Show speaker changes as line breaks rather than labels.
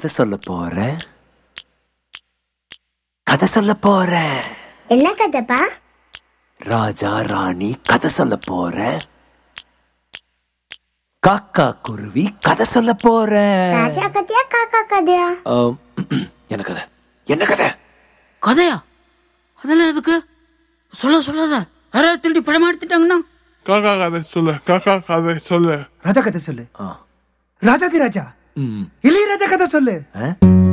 கதை சொல்ல போறேன் கதை சொல்ல போறேன்
என்ன கதைப்பா
ராஜா ராணி கதை சொல்ல போறேன் காக்கா குருவி கதை சொல்ல போறேன்
ராஜா கதையா காக்கா கதையா
ஆம், என்ன கதை என்ன கதை
கதையா அதெல்லாம் எதுக்கு சொல்ல சொல்லாத யாராவது திருடி படம் எடுத்துட்டாங்கன்னா
காக்கா கதை சொல்லு காக்கா கதை சொல்லு
ராஜா கதை சொல்லு
ஆ.
ராஜாதி ராஜா
ம்.
இளையராஜா கதை சொல்லு
ஆ?